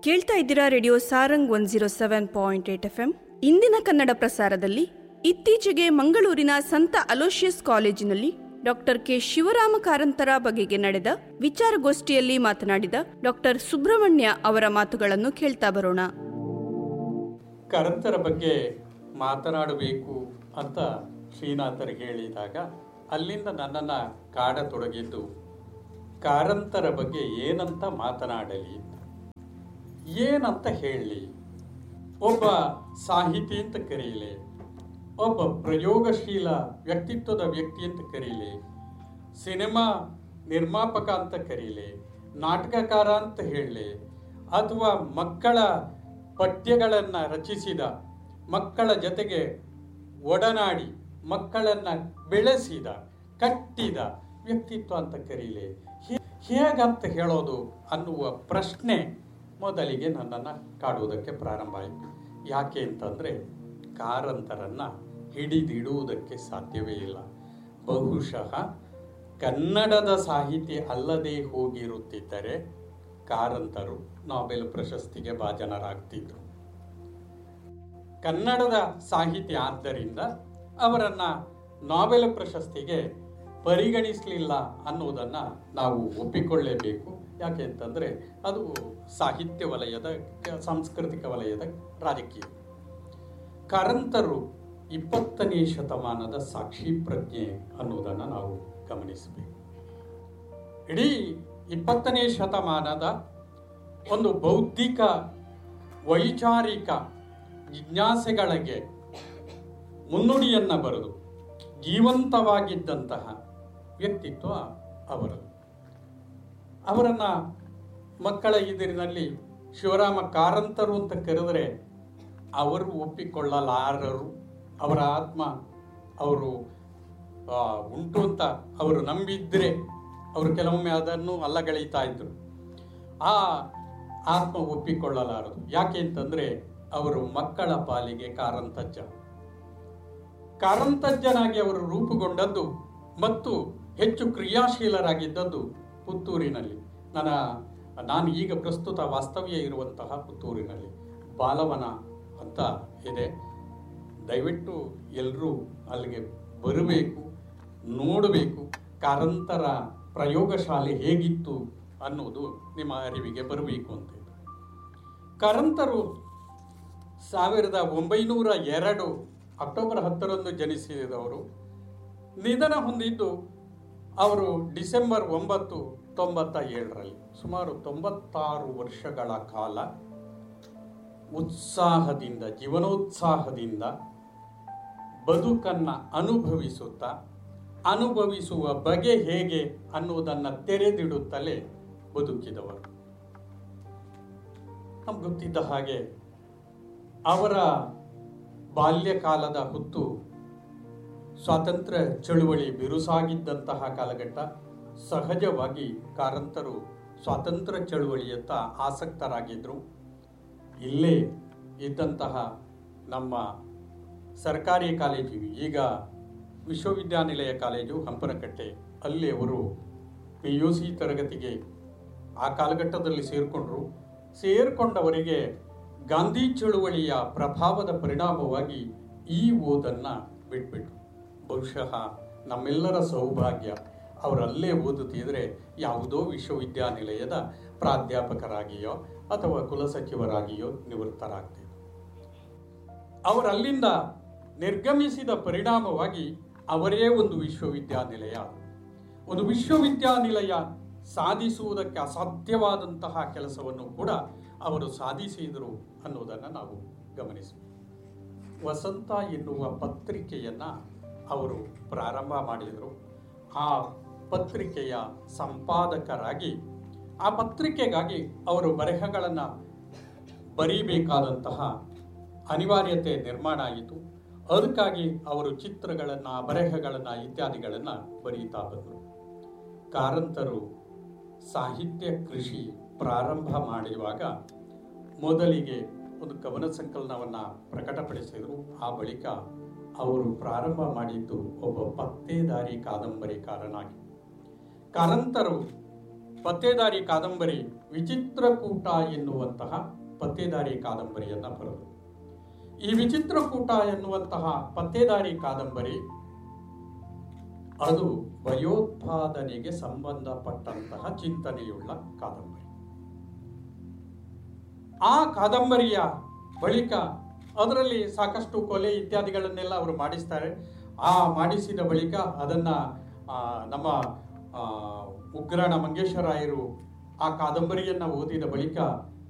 ಕೇಳ್ತಾ ಇದ್ದೀರಾ radio Sarang one zero seven point eight F M ಇಂದಿನ ಕನ್ನಡ ಪ್ರಸಾರದಲ್ಲಿ ಇತ್ತೀಚೆಗೆ ಮಂಗಳೂರಿನ ಸಂತ ಅಲೋಷಿಯಸ್ ಕಾಲೇಜಿನಲ್ಲಿ ಡಾಕ್ಟರ್ ಕೆ ಶಿವರಾಮ ಕಾರಂತರ ಬಗೆಗೆ ನಡೆದ ವಿಚಾರಗೋಷ್ಠಿಯಲ್ಲಿ ಮಾತನಾಡಿದ ಡಾಕ್ಟರ್ ಸುಬ್ರಹ್ಮಣ್ಯ ಅವರ ಮಾತುಗಳನ್ನು ಕೇಳ್ತಾ ಬರೋಣ ಕರಂತರ ಬಗ್ಗೆ ಮಾತನಾಡಬೇಕು ಅಂತ ಶ್ರೀನಾಥರು ಹೇಳಿದಾಗ ಅಲ್ಲಿಂದ ನನ್ನನ್ನು ಕಾಡತೊಡಗಿದ್ದು ಕಾರಂತರ ಬಗ್ಗೆ ಏನಂತ ಮಾತನಾಡಲಿ ಅಂತ ಏನಂತ ಹೇಳಲಿ ಒಬ್ಬ ಸಾಹಿತಿ ಅಂತ ಕರೀಲಿ ಒಬ್ಬ ಪ್ರಯೋಗಶೀಲ ವ್ಯಕ್ತಿತ್ವದ ವ್ಯಕ್ತಿ ಅಂತ ಕರೀಲಿ ಸಿನಿಮಾ ನಿರ್ಮಾಪಕ ಅಂತ ಕರೀಲಿ ನಾಟಕಕಾರ ಅಂತ ಹೇಳಲಿ ಅಥವಾ ಮಕ್ಕಳ ಪಠ್ಯಗಳನ್ನು ರಚಿಸಿದ ಮಕ್ಕಳ ಜೊತೆಗೆ ಒಡನಾಡಿ ಮಕ್ಕಳನ್ನು ಬೆಳೆಸಿದ ಕಟ್ಟಿದ ವ್ಯಕ್ತಿತ್ವ ಅಂತ ಕರೀಲಿ ಹೇ- ಹೇಗಂತ ಹೇಳೋದು ಅನ್ನುವ ಪ್ರಶ್ನೆ ಮೊದಲಿಗೆ ನನ್ನನ್ನು ಕಾಡುವುದಕ್ಕೆ ಪ್ರಾರಂಭ ಆಯಿತು ಯಾಕೆ ಅಂತಂದರೆ ಕಾರಂತರನ್ನು ಹಿಡಿದಿಡುವುದಕ್ಕೆ ಸಾಧ್ಯವೇ ಇಲ್ಲ ಬಹುಶಃ ಕನ್ನಡದ ಸಾಹಿತಿ ಅಲ್ಲದೆ ಹೋಗಿರುತ್ತಿದ್ದರೆ ಕಾರಂತರು ನೊಬೆಲ್ ಪ್ರಶಸ್ತಿಗೆ ಭಾಜನರಾಗ್ತಿದ್ರು ಕನ್ನಡದ ಸಾಹಿತಿ ಆದ್ದರಿಂದ ಅವರನ್ನು ನೊಬೆಲ್ ಪ್ರಶಸ್ತಿಗೆ ಪರಿಗಣಿಸಲಿಲ್ಲ ಅನ್ನೋದನ್ನು ನಾವು ಒಪ್ಪಿಕೊಳ್ಳೇಬೇಕು ಯಾಕೆ ಅಂತಂದರೆ ಅದು ಸಾಹಿತ್ಯ ವಲಯದ ಕ- ಸಾಂಸ್ಕೃತಿಕ ವಲಯದ ರಾಜಕೀಯ ಕಾರಂತರು ಇಪ್ಪತ್ತನೇ ಶತಮಾನದ ಸಾಕ್ಷಿ ಪ್ರಜ್ಞೆ ಅನ್ನೋದನ್ನು ನಾವು ಗಮನಿಸಬೇಕು ಇಡೀ ಇಪ್ಪತ್ತನೇ ಶತಮಾನದ ಒಂದು ಬೌದ್ಧಿಕ ವೈಚಾರಿಕ ಜಿಜ್ಞಾಸೆಗಳಿಗೆ ಮುನ್ನುಡಿಯನ್ನು ಬರೆದು ಜೀವಂತವಾಗಿದ್ದಂತಹ ವ್ಯಕ್ತಿತ್ವ ಅವರದು ಅವರನ್ನು ಮಕ್ಕಳ ಎದುರಿನಲ್ಲಿ ಶಿವರಾಮ ಕಾರಂತರು ಅಂತ ಕರೆದರೆ ಅವರು ಒಪ್ಪಿಕೊಳ್ಳಲಾರರು ಅವರ ಆತ್ಮ ಅವರು ಆ, ಉಂಟು ಅಂತ ಅವರು ನಂಬಿದ್ರೆ ಅವರು ಕೆಲವೊಮ್ಮೆ ಅದನ್ನು ಅಲ್ಲಗಳೆಯುತ್ತಾ ಇದ್ರು ಆ ಆತ್ಮ ಒಪ್ಪಿಕೊಳ್ಳಲಾರದು ಯಾಕೆ ಅಂತಂದ್ರೆ ಅವರು ಮಕ್ಕಳ ಪಾಲಿಗೆ ಕಾರಂತಜ್ಜ ಕಾರಂತಜ್ಜನಾಗಿ ಅವರು ರೂಪುಗೊಂಡದ್ದು ಮತ್ತು ಹೆಚ್ಚು ಕ್ರಿಯಾಶೀಲರಾಗಿದ್ದದ್ದು ಪುತ್ತೂರಿನಲ್ಲಿ ನನ್ನ ನಾನು ಈಗ ಪ್ರಸ್ತುತ ವಾಸ್ತವ್ಯ ಇರುವಂತಹ ಪುತ್ತೂರಿನಲ್ಲಿ ಬಾಲವನ ಅಂತ ಇದೆ ದಯವಿಟ್ಟು ಎಲ್ಲರೂ ಅಲ್ಲಿಗೆ ಬರಬೇಕು ನೋಡಬೇಕು ಕಾರಂತರ ಪ್ರಯೋಗಶಾಲೆ ಹೇಗಿತ್ತು ಅನ್ನೋದು ನಿಮ್ಮ ಅರಿವಿಗೆ ಬರಬೇಕು ಅಂತ ಇದೆ. ಕಾರಂತರು ಸಾವಿರದ ಒಂಬೈನೂರ ಎರಡು ಅಕ್ಟೋಬರ್ ಹತ್ತರಂದು ಜನಿಸಿದವರು ನಿಧನ ಹೊಂದಿದ್ದು ಅವರು ಡಿಸೆಂಬರ್ ಒಂಬತ್ತು ತೊಂಬತ್ತ ಏಳರಲ್ಲಿ ಸುಮಾರು ತೊಂಬತ್ತಾರು ವರ್ಷಗಳ ಕಾಲ ಉತ್ಸಾಹದಿಂದ ಜೀವನೋತ್ಸಾಹದಿಂದ ಬದುಕನ್ನು ಅನುಭವಿಸುತ್ತಾ ಅನುಭವಿಸುವ ಬಗೆ ಹೇಗೆ ಅನ್ನುವುದನ್ನು ತೆರೆದಿಡುತ್ತಲೇ ಬದುಕಿದವರು ನಮ್ಗೆ ಗೊತ್ತಿದ್ದ ಹಾಗೆ ಅವರ ಬಾಲ್ಯಕಾಲದ ಹೊತ್ತು ಸ್ವಾತಂತ್ರ್ಯ ಚಳುವಳಿ ಬಿರುಸಾಗಿದ್ದಂತಹ ಕಾಲಘಟ್ಟ ಸಹಜವಾಗಿ ಕಾರಂತರು ಸ್ವಾತಂತ್ರ್ಯ ಚಳುವಳಿಯತ್ತ ಆಸಕ್ತರಾಗಿದ್ದರು ಇಲ್ಲೇ ಇದ್ದಂತಹ ನಮ್ಮ ಸರ್ಕಾರಿ ಕಾಲೇಜು ಈಗ ವಿಶ್ವವಿದ್ಯಾನಿಲಯ ಕಾಲೇಜು ಹಂಪನಕಟ್ಟೆ ಅಲ್ಲಿ ಅವರು ಪಿ ಯು ಸಿ ತರಗತಿಗೆ ಆ ಕಾಲಘಟ್ಟದಲ್ಲಿ ಸೇರಿಕೊಂಡ್ರು ಸೇರಿಕೊಂಡವರಿಗೆ ಗಾಂಧಿ ಚಳುವಳಿಯ ಪ್ರಭಾವದ ಪರಿಣಾಮವಾಗಿ ಈ ಓದನ್ನು ಬಿಟ್ಬಿಟ್ರು ಬಹುಶಃ ನಮ್ಮೆಲ್ಲರ ಸೌಭಾಗ್ಯ ಅವರಲ್ಲೇ ಓದುತ್ತಿದ್ರೆ ಯಾವುದೋ ವಿಶ್ವವಿದ್ಯಾನಿಲಯದ ಪ್ರಾಧ್ಯಾಪಕರಾಗಿಯೋ ಅಥವಾ ಕುಲಸಚಿವರಾಗಿಯೋ ನಿವೃತ್ತರಾಗ್ತಿದ್ರು ಅವರಲ್ಲಿಂದ ನಿರ್ಗಮಿಸಿದ ಪರಿಣಾಮವಾಗಿ ಅವರೇ ಒಂದು ವಿಶ್ವವಿದ್ಯಾನಿಲಯ ಒಂದು ವಿಶ್ವವಿದ್ಯಾನಿಲಯ ಸಾಧಿಸುವುದಕ್ಕೆ ಅಸಾಧ್ಯವಾದಂತಹ ಕೆಲಸವನ್ನು ಕೂಡ ಅವರು ಸಾಧಿಸಿದರು ಅನ್ನೋದನ್ನು ನಾವು ಗಮನಿಸಬೇಕು ವಸಂತ ಎನ್ನುವ ಪತ್ರಿಕೆಯನ್ನು ಅವರು ಪ್ರಾರಂಭ ಮಾಡಿದರು ಆ ಪತ್ರಿಕೆಯ ಸಂಪಾದಕರಾಗಿ ಆ ಪತ್ರಿಕೆಗಾಗಿ ಅವರು ಬರೆಹಗಳನ್ನು ಬರೀಬೇಕಾದಂತಹ ಅನಿವಾರ್ಯತೆ ನಿರ್ಮಾಣ ಆಯಿತು ಅದಕ್ಕಾಗಿ ಅವರು ಚಿತ್ರಗಳನ್ನು ಬರೆಹಗಳನ್ನು ಇತ್ಯಾದಿಗಳನ್ನು ಬರೀತಾ ಬಂದರು ಕಾರಂತರು ಸಾಹಿತ್ಯ ಕೃಷಿ ಪ್ರಾರಂಭ ಮಾಡುವಾಗ ಮೊದಲಿಗೆ ಒಂದು ಕವನ ಸಂಕಲನವನ್ನು ಪ್ರಕಟಪಡಿಸಿದರು ಆ ಬಳಿಕ ಅವರು ಪ್ರಾರಂಭ ಮಾಡಿದ್ದು ಒಬ್ಬ ಪತ್ತೇದಾರಿ ಕಾದಂಬರಿಕಾರನಾಗಿ ಕಾರಂತರು ಪತ್ತೇದಾರಿ ಕಾದಂಬರಿ ವಿಚಿತ್ರಕೂಟ ಎನ್ನುವಂತಹ ಪತ್ತೇದಾರಿ ಕಾದಂಬರಿಯನ್ನ ಬರೆದರು ಈ ವಿಚಿತ್ರಕೂಟ ಎನ್ನುವಂತಹ ಪತ್ತೇದಾರಿ ಕಾದಂಬರಿ ಅದು ಭಯೋತ್ಪಾದನೆಗೆ ಸಂಬಂಧಪಟ್ಟಂತಹ ಚಿಂತನೆಯುಳ್ಳ ಕಾದಂಬರಿ ಆ ಕಾದಂಬರಿಯ ಬಳಿಕ ಅದರಲ್ಲಿ ಸಾಕಷ್ಟು ಕೊಲೆ ಇತ್ಯಾದಿಗಳನ್ನೆಲ್ಲ ಅವರು ಮಾಡಿಸ್ತಾರೆ ಆ ಮಾಡಿಸಿದ ಬಳಿಕ ಅದನ್ನ ಆ, ನಮ್ಮ ಆ, ಉಗ್ರಾಣ ಮಂಗೇಶ್ವರಾಯರು ಆ ಕಾದಂಬರಿಯನ್ನ ಓದಿದ ಬಳಿಕ